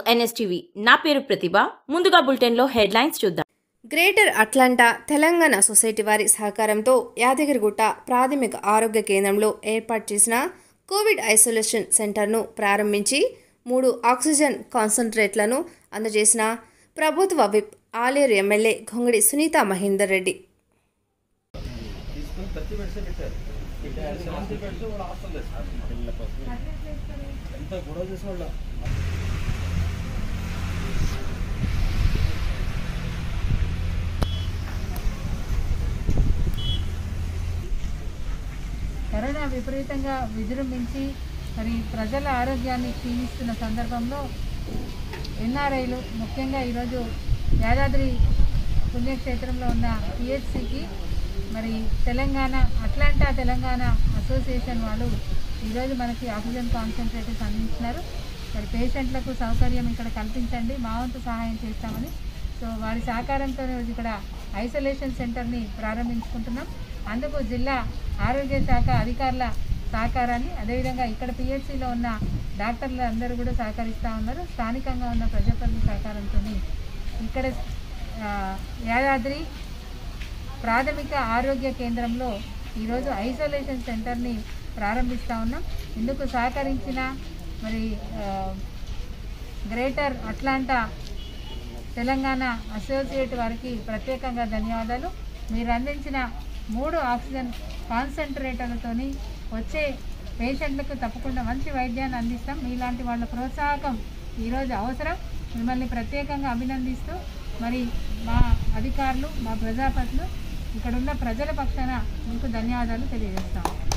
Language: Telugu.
ఎన్ఎస్టీవీ నా పేరు ప్రతిభ ముందుగా బులెటిన్లో హెడ్లైన్స్ చూద్దాం గ్రేటర్ అట్లాంటా తెలంగాణ సొసైటీ వారి సహకారంతో యాదగిరిగుట్ట ప్రాథమిక ఆరోగ్య కేంద్రంలో ఏర్పాటు చేసిన కోవిడ్ ఐసోలేషన్ సెంటర్ను ప్రారంభించి మూడు ఆక్సిజన్ కాన్సన్ట్రేట్లను అందజేసిన ప్రభుత్వ విప్ ఆలేరు ఎమ్మెల్యే గొంగడి సునీత మహేందర్ రెడ్డి తీసుకుని ప్రతి బెడ్స్ పెట్టారు సెవెంటీ బెడ్స్ వాళ్ళు హాస్టల్ ఎంత గొడవ చేసిన వాళ్ళు కరోనా విపరీతంగా విజృంభించి మరి ప్రజల ఆరోగ్యాన్ని క్షీణిస్తున్న సందర్భంలో ఎన్ఆర్ఐలు ముఖ్యంగా ఈరోజు యాదాద్రి పుణ్యక్షేత్రంలో ఉన్న పిహెచ్సికి మరి తెలంగాణ అట్లాంటా తెలంగాణ అసోసియేషన్ వాళ్ళు ఈరోజు మనకి ఆక్సిజన్ కాన్సన్ట్రేటర్స్ అందించినారు మరి పేషెంట్లకు సౌకర్యం ఇక్కడ కల్పించండి మా వంతు సహాయం చేస్తామని సో వారి సహకారంతో ఈరోజు ఇక్కడ ఐసోలేషన్ సెంటర్ని ప్రారంభించుకుంటున్నాం అందుకు జిల్లా ఆరోగ్య శాఖ అధికారుల సహకారాన్ని అదేవిధంగా ఇక్కడ పిహెచ్సిలో ఉన్న డాక్టర్లు అందరూ కూడా సహకరిస్తూ ఉన్నారు స్థానికంగా ఉన్న ప్రజాప్రతినిధి సహకారంతో ఇక్కడ ఆ, యాదాద్రి ప్రాథమిక ఆరోగ్య కేంద్రంలో ఈరోజు ఐసోలేషన్ సెంటర్ని ప్రారంభిస్తూ ఉన్నాం ఇందుకు సహకరించిన మరి ఆ, గ్రేటర్ అట్లాంటా తెలంగాణ అసోసియేట్ వారికి ప్రత్యేకంగా ధన్యవాదాలు మీరు అందించిన మూడు ఆక్సిజన్ కాన్సన్ట్రేటర్లతోని వచ్చే పేషెంట్లకు తప్పకుండా మంచి వైద్యాన్ని అందిస్తాం మీలాంటి వాళ్ళ ప్రోత్సాహకం ఈరోజు అవసరం మిమ్మల్ని ప్రత్యేకంగా అభినందిస్తూ మరి మా అధికారులు మా ప్రజాపతులు ఇక్కడ ఉన్న ప్రజల పక్షాన మీకు ధన్యవాదాలు తెలియజేస్తాం